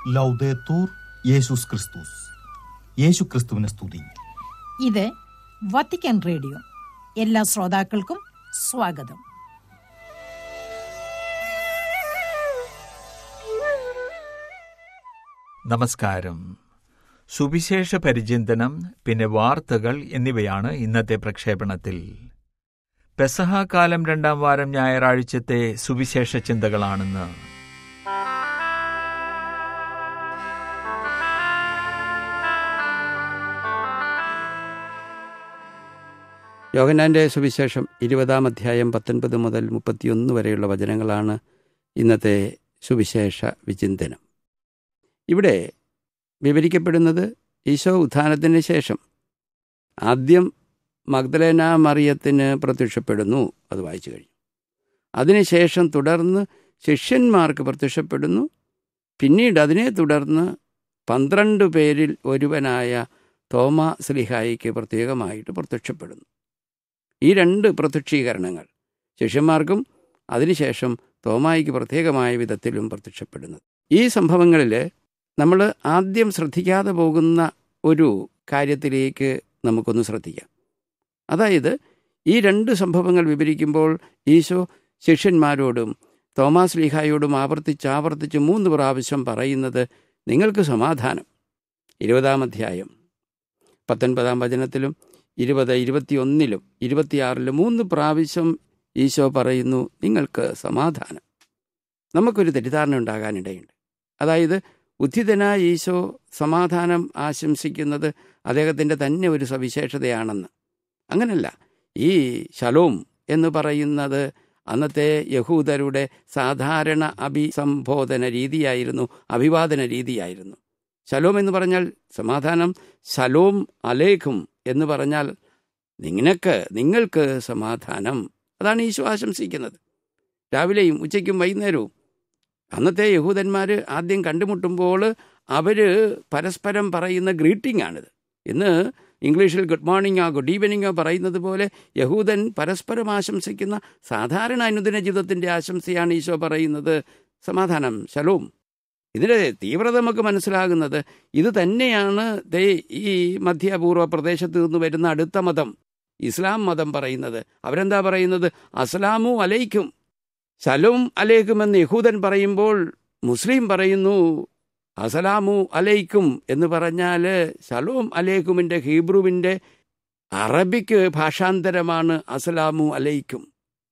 ലൗദേത്തൂർ യേശുസ് ക്രിസ്തുസ് യേശു ക്രിസ്തുവിനെ സ്തുതി ഇത് വത്തിക്കാൻ റേഡിയോ എല്ലാ ശ്രോതാക്കൾക്കും സ്വാഗതം നമസ്കാരം സുവിശേഷ പരിചിന്തനം പിന്നെ വാർത്തകൾ എന്നിവയാണ് ഇന്നത്തെ പ്രക്ഷേപണത്തിൽ പെസഹ കാലം രണ്ടാം വാരം ഞായറാഴ്ചത്തെ സുവിശേഷ ചിന്തകളാണെന്ന് യോഹനാന്റെ സുവിശേഷം ഇരുപതാം അധ്യായം പത്തൊൻപത് മുതൽ മുപ്പത്തിയൊന്ന് വരെയുള്ള വചനങ്ങളാണ് ഇന്നത്തെ സുവിശേഷ വിചിന്തനം ഇവിടെ വിവരിക്കപ്പെടുന്നത് ഈശോ ഉത്ഥാനത്തിന് ശേഷം ആദ്യം മഗ്ദലേന മറിയത്തിന് പ്രത്യക്ഷപ്പെടുന്നു അത് വായിച്ചു കഴിഞ്ഞു അതിനുശേഷം തുടർന്ന് ശിഷ്യന്മാർക്ക് പ്രത്യക്ഷപ്പെടുന്നു പിന്നീട് അതിനെ തുടർന്ന് പന്ത്രണ്ട് പേരിൽ ഒരുവനായ തോമ സ്ലിഹായിക്ക് പ്രത്യേകമായിട്ട് പ്രത്യക്ഷപ്പെടുന്നു ഈ രണ്ട് പ്രത്യക്ഷീകരണങ്ങൾ ശിഷ്യന്മാർക്കും അതിനുശേഷം തോമായിക്ക് പ്രത്യേകമായ വിധത്തിലും പ്രത്യക്ഷപ്പെടുന്നത് ഈ സംഭവങ്ങളിൽ നമ്മൾ ആദ്യം ശ്രദ്ധിക്കാതെ പോകുന്ന ഒരു കാര്യത്തിലേക്ക് നമുക്കൊന്ന് ശ്രദ്ധിക്കാം അതായത് ഈ രണ്ട് സംഭവങ്ങൾ വിവരിക്കുമ്പോൾ ഈശോ ശിഷ്യന്മാരോടും തോമാസ് ലീഹായോടും ആവർത്തിച്ച് ആവർത്തിച്ച് മൂന്ന് പ്രാവശ്യം പറയുന്നത് നിങ്ങൾക്ക് സമാധാനം ഇരുപതാം അധ്യായം പത്തൊൻപതാം വചനത്തിലും ഇരുപത് ഇരുപത്തിയൊന്നിലും ഇരുപത്തിയാറിലും മൂന്ന് പ്രാവശ്യം ഈശോ പറയുന്നു നിങ്ങൾക്ക് സമാധാനം നമുക്കൊരു തെറ്റിദ്ധാരണ ഉണ്ടാകാനിടയുണ്ട് അതായത് ഉദ്ധിതനായ ഈശോ സമാധാനം ആശംസിക്കുന്നത് അദ്ദേഹത്തിൻ്റെ തന്നെ ഒരു സവിശേഷതയാണെന്ന് അങ്ങനല്ല ഈ ശലോം എന്ന് പറയുന്നത് അന്നത്തെ യഹൂദരുടെ സാധാരണ അഭിസംബോധന രീതിയായിരുന്നു അഭിവാദന രീതിയായിരുന്നു ശലോം എന്ന് പറഞ്ഞാൽ സമാധാനം ശലോം അലേഖും എന്ന് പറഞ്ഞാൽ നിനക്ക് നിങ്ങൾക്ക് സമാധാനം അതാണ് ഈശോ ആശംസിക്കുന്നത് രാവിലെയും ഉച്ചയ്ക്കും വൈകുന്നേരവും അന്നത്തെ യഹൂദന്മാർ ആദ്യം കണ്ടുമുട്ടുമ്പോൾ അവർ പരസ്പരം പറയുന്ന ഗ്രീറ്റിംഗ് ആണിത് ഇന്ന് ഇംഗ്ലീഷിൽ ഗുഡ് മോർണിംഗോ ഗുഡ് ഈവനിങ്ങോ പറയുന്നത് പോലെ യഹൂദൻ പരസ്പരം ആശംസിക്കുന്ന സാധാരണ അനുദിന ജീവിതത്തിൻ്റെ ആശംസയാണ് ഈശോ പറയുന്നത് സമാധാനം ശലോം ഇതിൻ്റെ തീവ്രത നമുക്ക് മനസ്സിലാകുന്നത് ഇത് തന്നെയാണ് ദേ ഈ മധ്യപൂർവ്വ പ്രദേശത്ത് നിന്ന് വരുന്ന അടുത്ത മതം ഇസ്ലാം മതം പറയുന്നത് അവരെന്താ പറയുന്നത് അസ്ലാമു അലൈക്കും ശലോം അലൈക്കും എന്ന് യഹൂദൻ പറയുമ്പോൾ മുസ്ലിം പറയുന്നു അസലാമു അലൈക്കും എന്ന് പറഞ്ഞാൽ ശലോം അലൈക്കുമിൻ്റെ ഹീബ്രുവിൻ്റെ അറബിക്ക് ഭാഷാന്തരമാണ് അസലാമു അലൈക്കും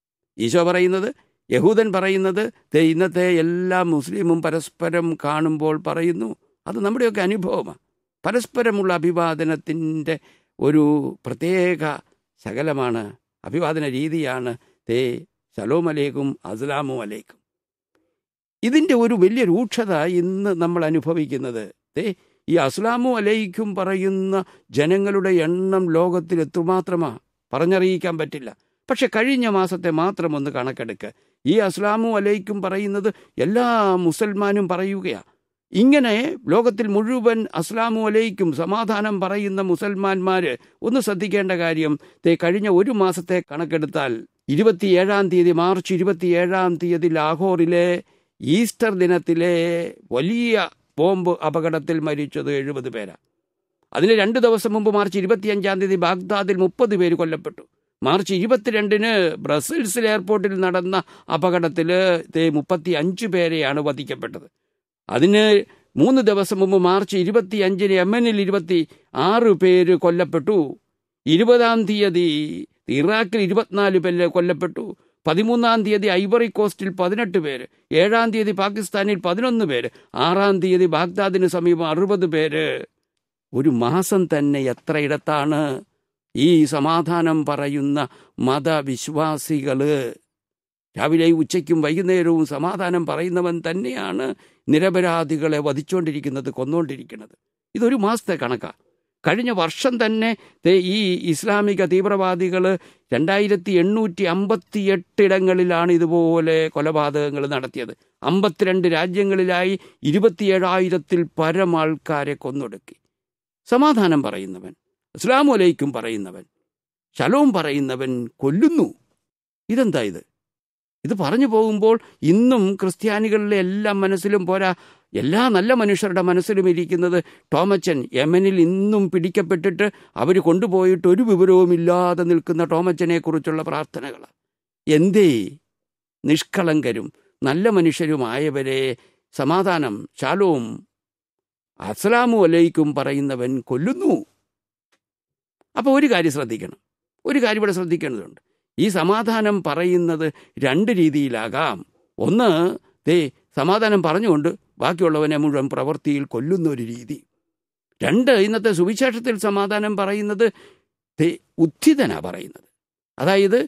ഈശോ പറയുന്നത് യഹൂദൻ പറയുന്നത് ദേ ഇന്നത്തെ എല്ലാ മുസ്ലിമും പരസ്പരം കാണുമ്പോൾ പറയുന്നു അത് നമ്മുടെയൊക്കെ അനുഭവമാണ് പരസ്പരമുള്ള അഭിവാദനത്തിൻ്റെ ഒരു പ്രത്യേക ശകലമാണ് അഭിവാദന രീതിയാണ് തേ ശലോം അലേക്കും അസ്ലാമു അലേക്കും ഇതിൻ്റെ ഒരു വലിയ രൂക്ഷത ഇന്ന് നമ്മൾ അനുഭവിക്കുന്നത് ദേ ഈ അസ്ലാമു അലൈക്കും പറയുന്ന ജനങ്ങളുടെ എണ്ണം ലോകത്തിൽ എത്രമാത്രമാണ് പറഞ്ഞറിയിക്കാൻ പറ്റില്ല പക്ഷെ കഴിഞ്ഞ മാസത്തെ മാത്രം ഒന്ന് കണക്കെടുക്ക് ഈ അസ്ലാമു അലൈക്കും പറയുന്നത് എല്ലാ മുസൽമാനും പറയുകയാണ് ഇങ്ങനെ ലോകത്തിൽ മുഴുവൻ അസ്ലാമു അലൈക്കും സമാധാനം പറയുന്ന മുസൽമാന്മാർ ഒന്ന് ശ്രദ്ധിക്കേണ്ട കാര്യം തേ കഴിഞ്ഞ ഒരു മാസത്തെ കണക്കെടുത്താൽ ഇരുപത്തിയേഴാം തീയതി മാർച്ച് ഇരുപത്തിയേഴാം തീയതി ലാഹോറിലെ ഈസ്റ്റർ ദിനത്തിലെ വലിയ ബോംബ് അപകടത്തിൽ മരിച്ചത് എഴുപത് പേരാണ് അതിന് രണ്ട് ദിവസം മുമ്പ് മാർച്ച് ഇരുപത്തിയഞ്ചാം തീയതി ബാഗ്ദാദിൽ മുപ്പത് പേര് കൊല്ലപ്പെട്ടു മാർച്ച് ഇരുപത്തിരണ്ടിന് ബ്രസൽസിൽ എയർപോർട്ടിൽ നടന്ന അപകടത്തിൽ മുപ്പത്തി അഞ്ച് പേരെയാണ് വധിക്കപ്പെട്ടത് അതിന് മൂന്ന് ദിവസം മുമ്പ് മാർച്ച് ഇരുപത്തി അഞ്ചിന് യമനിൽ ഇരുപത്തി ആറ് പേര് കൊല്ലപ്പെട്ടു ഇരുപതാം തീയതി ഇറാഖിൽ ഇരുപത്തിനാല് പേര് കൊല്ലപ്പെട്ടു പതിമൂന്നാം തീയതി ഐവറി കോസ്റ്റിൽ പതിനെട്ട് പേര് ഏഴാം തീയതി പാകിസ്ഥാനിൽ പതിനൊന്ന് പേര് ആറാം തീയതി ബാഗ്ദാദിന് സമീപം അറുപത് പേര് ഒരു മാസം തന്നെ എത്രയിടത്താണ് ഈ സമാധാനം പറയുന്ന മതവിശ്വാസികള് രാവിലെയും ഉച്ചയ്ക്കും വൈകുന്നേരവും സമാധാനം പറയുന്നവൻ തന്നെയാണ് നിരപരാധികളെ വധിച്ചുകൊണ്ടിരിക്കുന്നത് കൊന്നുകൊണ്ടിരിക്കുന്നത് ഇതൊരു മാസത്തെ കണക്കാണ് കഴിഞ്ഞ വർഷം തന്നെ ഈ ഇസ്ലാമിക തീവ്രവാദികൾ രണ്ടായിരത്തി എണ്ണൂറ്റി അമ്പത്തി എട്ടിടങ്ങളിലാണ് ഇതുപോലെ കൊലപാതകങ്ങൾ നടത്തിയത് അമ്പത്തിരണ്ട് രാജ്യങ്ങളിലായി ഇരുപത്തിയേഴായിരത്തിൽ പരം ആൾക്കാരെ കൊന്നൊടുക്കി സമാധാനം പറയുന്നവൻ ഇസ്ലാമു അലൈക്കും പറയുന്നവൻ ശലോം പറയുന്നവൻ കൊല്ലുന്നു ഇതെന്താ ഇത് ഇത് പറഞ്ഞു പോകുമ്പോൾ ഇന്നും ക്രിസ്ത്യാനികളുടെ എല്ലാ മനസ്സിലും പോരാ എല്ലാ നല്ല മനുഷ്യരുടെ മനസ്സിലും ഇരിക്കുന്നത് ടോമച്ചൻ യമനിൽ ഇന്നും പിടിക്കപ്പെട്ടിട്ട് അവർ കൊണ്ടുപോയിട്ട് ഒരു വിവരവുമില്ലാതെ നിൽക്കുന്ന ടോമച്ചനെ കുറിച്ചുള്ള പ്രാർത്ഥനകൾ എന്തേ നിഷ്കളങ്കരും നല്ല മനുഷ്യരുമായവരെ സമാധാനം ശാലവും അസ്ലാമു അലൈക്കും പറയുന്നവൻ കൊല്ലുന്നു അപ്പോൾ ഒരു കാര്യം ശ്രദ്ധിക്കണം ഒരു കാര്യം ഇവിടെ ശ്രദ്ധിക്കേണ്ടതുണ്ട് ഈ സമാധാനം പറയുന്നത് രണ്ട് രീതിയിലാകാം ഒന്ന് ദേ സമാധാനം പറഞ്ഞുകൊണ്ട് ബാക്കിയുള്ളവനെ മുഴുവൻ പ്രവൃത്തിയിൽ കൊല്ലുന്ന ഒരു രീതി രണ്ട് ഇന്നത്തെ സുവിശേഷത്തിൽ സമാധാനം പറയുന്നത് ദേ ഉത്ഥിതനാ പറയുന്നത് അതായത്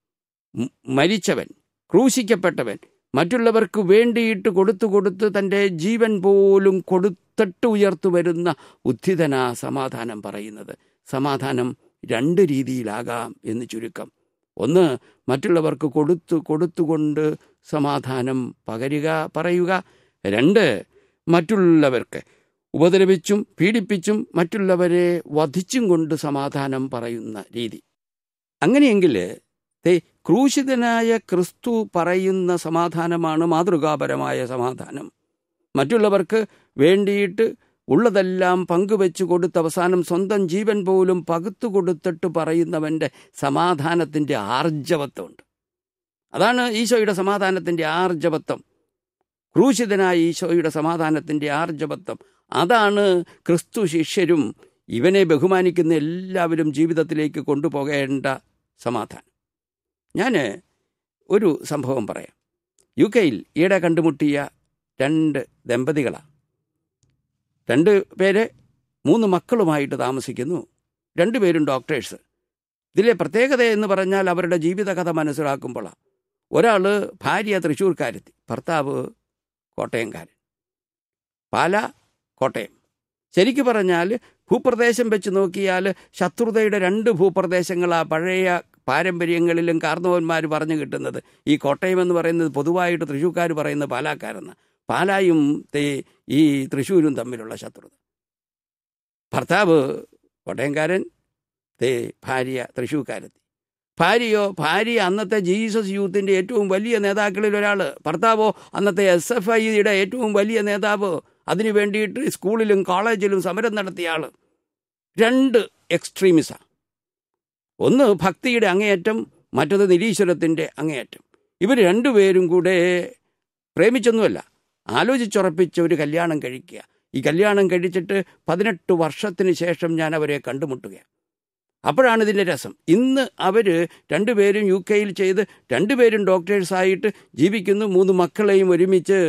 മ- മരിച്ചവൻ ക്രൂശിക്കപ്പെട്ടവൻ മറ്റുള്ളവർക്ക് വേണ്ടിയിട്ട് കൊടുത്തു കൊടുത്ത് തൻ്റെ ജീവൻ പോലും കൊടുത്തിട്ട് ഉയർത്തു വരുന്ന ഉത്ഥിതനാ സമാധാനം പറയുന്നത് സമാധാനം രണ്ട് രീതിയിലാകാം എന്ന് ചുരുക്കം ഒന്ന് മറ്റുള്ളവർക്ക് കൊടുത്തു കൊടുത്തുകൊണ്ട് സമാധാനം പകരുക പറയുക രണ്ട് മറ്റുള്ളവർക്ക് ഉപദ്രവിച്ചും പീഡിപ്പിച്ചും മറ്റുള്ളവരെ വധിച്ചും കൊണ്ട് സമാധാനം പറയുന്ന രീതി അങ്ങനെയെങ്കിൽ ദേ ക്രൂശിതനായ ക്രിസ്തു പറയുന്ന സമാധാനമാണ് മാതൃകാപരമായ സമാധാനം മറ്റുള്ളവർക്ക് വേണ്ടിയിട്ട് ഉള്ളതെല്ലാം പങ്കുവെച്ചു കൊടുത്ത് അവസാനം സ്വന്തം ജീവൻ പോലും പകുത്തു കൊടുത്തിട്ട് പറയുന്നവൻ്റെ സമാധാനത്തിൻ്റെ ആർജവത്വമുണ്ട് അതാണ് ഈശോയുടെ സമാധാനത്തിൻ്റെ ആർജവത്വം ക്രൂശിതനായ ഈശോയുടെ സമാധാനത്തിൻ്റെ ആർജവത്വം അതാണ് ക്രിസ്തു ശിഷ്യരും ഇവനെ ബഹുമാനിക്കുന്ന എല്ലാവരും ജീവിതത്തിലേക്ക് കൊണ്ടുപോകേണ്ട സമാധാനം ഞാൻ ഒരു സംഭവം പറയാം യു കെയിൽ ഈയിടെ കണ്ടുമുട്ടിയ രണ്ട് ദമ്പതികളാണ് രണ്ട് പേര് മൂന്ന് മക്കളുമായിട്ട് താമസിക്കുന്നു രണ്ടുപേരും ഡോക്ടേഴ്സ് ഇതിലെ പ്രത്യേകത എന്ന് പറഞ്ഞാൽ അവരുടെ ജീവിതകഥ മനസ്സിലാക്കുമ്പോഴാണ് ഒരാൾ ഭാര്യ തൃശ്ശൂർക്കാരെത്തി ഭർത്താവ് കോട്ടയംകാരൻ പാല കോട്ടയം ശരിക്കു പറഞ്ഞാൽ ഭൂപ്രദേശം വെച്ച് നോക്കിയാൽ ശത്രുതയുടെ രണ്ട് ഭൂപ്രദേശങ്ങളാ പഴയ പാരമ്പര്യങ്ങളിലും കാർന്നവന്മാർ പറഞ്ഞു കിട്ടുന്നത് ഈ കോട്ടയം എന്ന് പറയുന്നത് പൊതുവായിട്ട് തൃശ്ശൂർക്കാർ പറയുന്നത് പാലാക്കാരെന്ന് പാലായും തേ ഈ തൃശ്ശൂരും തമ്മിലുള്ള ശത്രുത ഭർത്താവ് കോട്ടയംകാരൻ തേ ഭാര്യ തൃശ്ശൂർക്കാരെത്തി ഭാര്യയോ ഭാര്യ അന്നത്തെ ജീസസ് യൂത്തിൻ്റെ ഏറ്റവും വലിയ നേതാക്കളിൽ ഒരാൾ ഭർത്താവോ അന്നത്തെ എസ് എഫ് ഐയുടെ ഏറ്റവും വലിയ നേതാവ് അതിനു വേണ്ടിയിട്ട് സ്കൂളിലും കോളേജിലും സമരം നടത്തിയ ആൾ രണ്ട് എക്സ്ട്രീമിസാണ് ഒന്ന് ഭക്തിയുടെ അങ്ങേയറ്റം മറ്റത് നിരീശ്വരത്തിൻ്റെ അങ്ങേയറ്റം ഇവർ രണ്ടുപേരും കൂടെ പ്രേമിച്ചൊന്നുമല്ല ആലോചിച്ചുറപ്പിച്ച ഒരു കല്യാണം കഴിക്കുക ഈ കല്യാണം കഴിച്ചിട്ട് പതിനെട്ട് വർഷത്തിന് ശേഷം ഞാൻ അവരെ കണ്ടുമുട്ടുകയാണ് അപ്പോഴാണ് ഇതിൻ്റെ രസം ഇന്ന് അവർ രണ്ടുപേരും യു കെയിൽ ചെയ്ത് രണ്ടുപേരും ഡോക്ടേഴ്സായിട്ട് ജീവിക്കുന്നു മൂന്ന് മക്കളെയും ഒരുമിച്ച്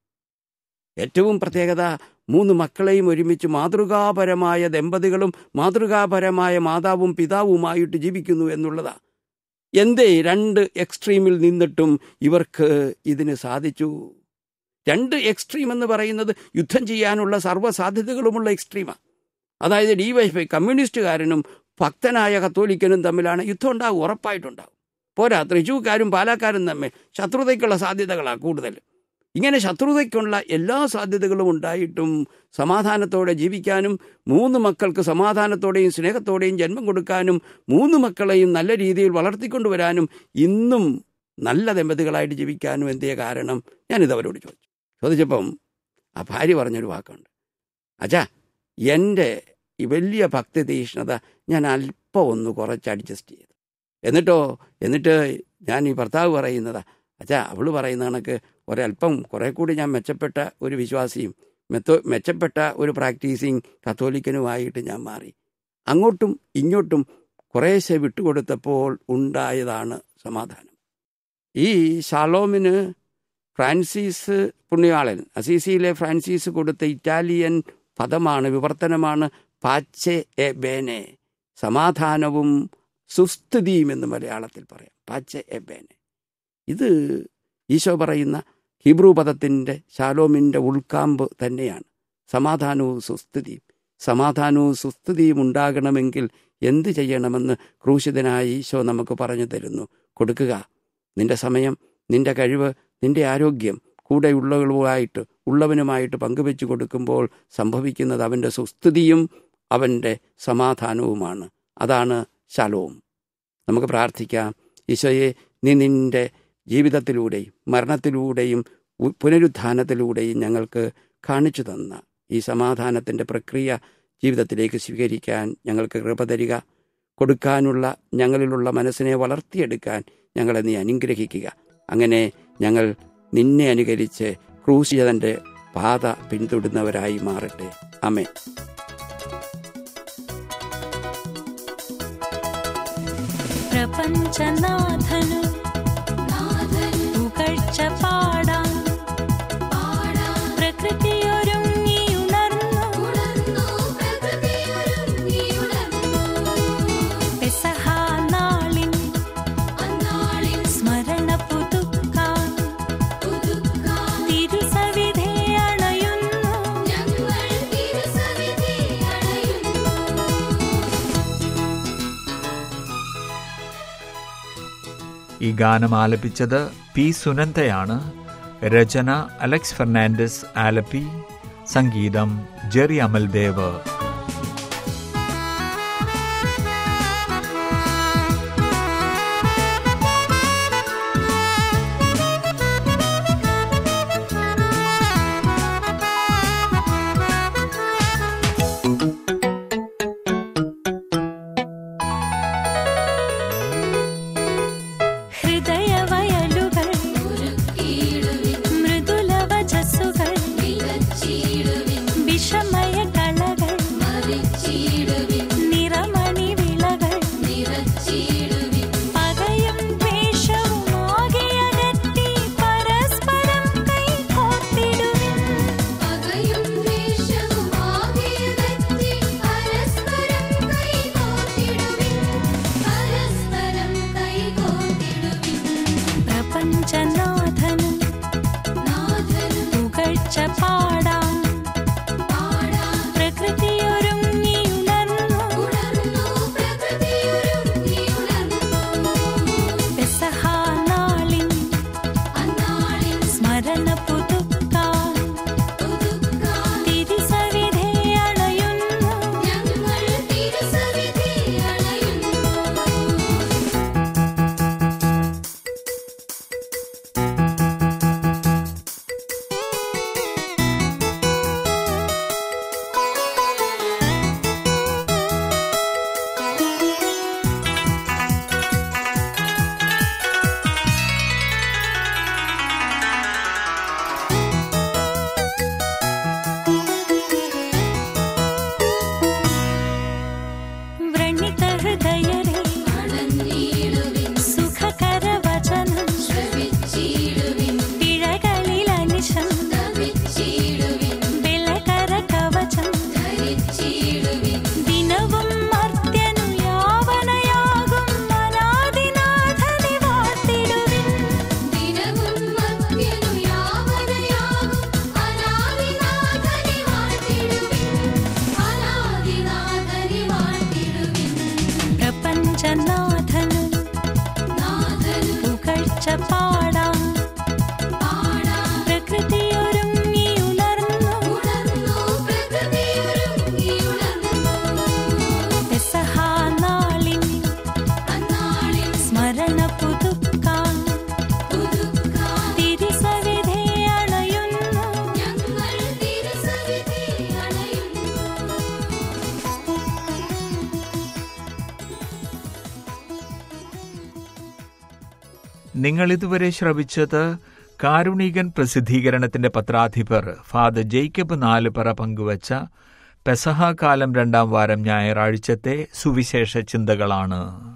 ഏറ്റവും പ്രത്യേകത മൂന്ന് മക്കളെയും ഒരുമിച്ച് മാതൃകാപരമായ ദമ്പതികളും മാതൃകാപരമായ മാതാവും പിതാവുമായിട്ട് ജീവിക്കുന്നു എന്നുള്ളതാ എന്തേ രണ്ട് എക്സ്ട്രീമിൽ നിന്നിട്ടും ഇവർക്ക് ഇതിന് സാധിച്ചു രണ്ട് എക്സ്ട്രീം എന്ന് പറയുന്നത് യുദ്ധം ചെയ്യാനുള്ള സർവ്വസാധ്യതകളുമുള്ള എക്സ്ട്രീമാണ് അതായത് ഡി വൈഫൈ കമ്മ്യൂണിസ്റ്റുകാരനും ഭക്തനായ കത്തോലിക്കനും തമ്മിലാണ് യുദ്ധം ഉണ്ടാവും ഉറപ്പായിട്ടുണ്ടാവും പോരാ തൃശ്ശൂർക്കാരും പാലക്കാരും തമ്മിൽ ശത്രുതയ്ക്കുള്ള സാധ്യതകളാണ് കൂടുതൽ ഇങ്ങനെ ശത്രുതയ്ക്കുള്ള എല്ലാ സാധ്യതകളും ഉണ്ടായിട്ടും സമാധാനത്തോടെ ജീവിക്കാനും മൂന്ന് മക്കൾക്ക് സമാധാനത്തോടെയും സ്നേഹത്തോടെയും ജന്മം കൊടുക്കാനും മൂന്ന് മക്കളെയും നല്ല രീതിയിൽ വളർത്തിക്കൊണ്ടുവരാനും ഇന്നും നല്ല ദമ്പതികളായിട്ട് ജീവിക്കാനും എന്തേ കാരണം ഞാനിത് അവരോട് ചോദിച്ചു ചോദിച്ചപ്പം ആ ഭാര്യ പറഞ്ഞൊരു വാക്കുണ്ട് അച്ഛാ എൻ്റെ ഈ വലിയ ഭക്തി തീഷ്ണത ഞാൻ അല്പം ഒന്ന് കുറച്ച് അഡ്ജസ്റ്റ് ചെയ്തു എന്നിട്ടോ എന്നിട്ട് ഞാൻ ഈ ഭർത്താവ് പറയുന്നതാ അച്ഛാ അവൾ പറയുന്ന കണക്ക് ഒരല്പം കുറെ കൂടി ഞാൻ മെച്ചപ്പെട്ട ഒരു വിശ്വാസിയും മെത്തോ മെച്ചപ്പെട്ട ഒരു പ്രാക്ടീസിങ് കത്തോലിക്കനുമായിട്ട് ഞാൻ മാറി അങ്ങോട്ടും ഇങ്ങോട്ടും കുറേശ്ശെ വിട്ടുകൊടുത്തപ്പോൾ ഉണ്ടായതാണ് സമാധാനം ഈ ഷാലോമിന് ഫ്രാൻസിസ് പുണ്യാളൻ അസീസിയിലെ ഫ്രാൻസിസ് കൊടുത്ത ഇറ്റാലിയൻ പദമാണ് വിവർത്തനമാണ് പാച്ചെ എ ബേനെ സമാധാനവും സുസ്ഥിതിയും എന്ന് മലയാളത്തിൽ പറയാം പാച്ചെ എ ബേനെ ഇത് ഈശോ പറയുന്ന ഹീബ്രു പദത്തിൻ്റെ ശാലോമിൻ്റെ ഉൾക്കാമ്പ് തന്നെയാണ് സമാധാനവും സുസ്ഥിതിയും സമാധാനവും സുസ്ഥിതിയും ഉണ്ടാകണമെങ്കിൽ എന്ത് ചെയ്യണമെന്ന് ക്രൂശിതനായ ഈശോ നമുക്ക് പറഞ്ഞു തരുന്നു കൊടുക്കുക നിന്റെ സമയം നിന്റെ കഴിവ് നിന്റെ ആരോഗ്യം കൂടെയുള്ളവളുമായിട്ട് ഉള്ളവനുമായിട്ട് പങ്കുവെച്ചു കൊടുക്കുമ്പോൾ സംഭവിക്കുന്നത് അവൻ്റെ സുസ്ഥിതിയും അവൻ്റെ സമാധാനവുമാണ് അതാണ് ശാലവും നമുക്ക് പ്രാർത്ഥിക്കാം ഈശോയെ നീ നിന്റെ ജീവിതത്തിലൂടെയും മരണത്തിലൂടെയും ഉ- പുനരുത്ഥാനത്തിലൂടെയും ഞങ്ങൾക്ക് കാണിച്ചു തന്ന ഈ സമാധാനത്തിൻ്റെ പ്രക്രിയ ജീവിതത്തിലേക്ക് സ്വീകരിക്കാൻ ഞങ്ങൾക്ക് കൃപ തരിക കൊടുക്കാനുള്ള ഞങ്ങളിലുള്ള മനസ്സിനെ വളർത്തിയെടുക്കാൻ ഞങ്ങളെ നീ അനുഗ്രഹിക്കുക അങ്ങനെ ഞങ്ങൾ നിന്നെ അനുകരിച്ച് ക്രൂശിതൻ്റെ പാത പിന്തുടരുന്നവരായി മാറട്ടെ അമേ പ്രപഞ്ചനാഥനു പുകഴ്ച പാടാൻ പ്രകൃതിയൊരുങ്ങി ഉണർന്നു പെസഹാ നാളിൻ സ്മരണ പുതുക്കാൻ തിരുസവിധേ അണയുന്നു ഈ ഗാനം ആലപിച്ചത് പി സുനന്ദയാണ് രചന അലക്സ് ഫെർണാണ്ടസ് ആലപ്പി സംഗീതം ജെറി അമൽദേവ് ഹൃദയവയലുകൾ മൃദുലവചസ്സുകൾ വിഷമയ കളകൾ നിറമണി വിളകൾ പകയും ദ്വേഷവും ആകെ അകറ്റി പരസ്പരം കൈകോർത്തിടുവിൻ പ്രപഞ്ചനാഥന് പുകഴ്ച പാടാൻ പ്രകൃതിയൊരുങ്ങി ഉണർന്നു പെസഹാ നാളിൻ സ്മരണ പുതുക്കാൻ തിരിസവിധേ അണയുന്നു വ്രണിത ഹൃദയരേ സുഖകരവചനം പിഴകളിൽ അനിശം വിലകര കവചം ദിനവും മർത്യനു യാവനയാകും അനാദിനാഥനെ വാഴ്ത്തിടുവിൻ പ്രപഞ്ചനാഥന് പുകഴ്ച പാടാൻ പ്രകൃതിയൊരുങ്ങി ഉണർന്നു പെസഹാ നാളിൻ സ്മരണ പുതുക്കാൻ തിരിസവിധേ അണയുന്നു നിങ്ങൾ ഇതുവരെ ശ്രവിച്ചത് കാരുണികൻ പ്രസിദ്ധീകരണത്തിന്റെ പത്രാധിപർ ഫാദർ ജേക്കബ് നാലുപറ പങ്കുവച്ച പെസഹാകാലം രണ്ടാം വാരം ഞായറാഴ്ചത്തെ സുവിശേഷ ചിന്തകളാണ്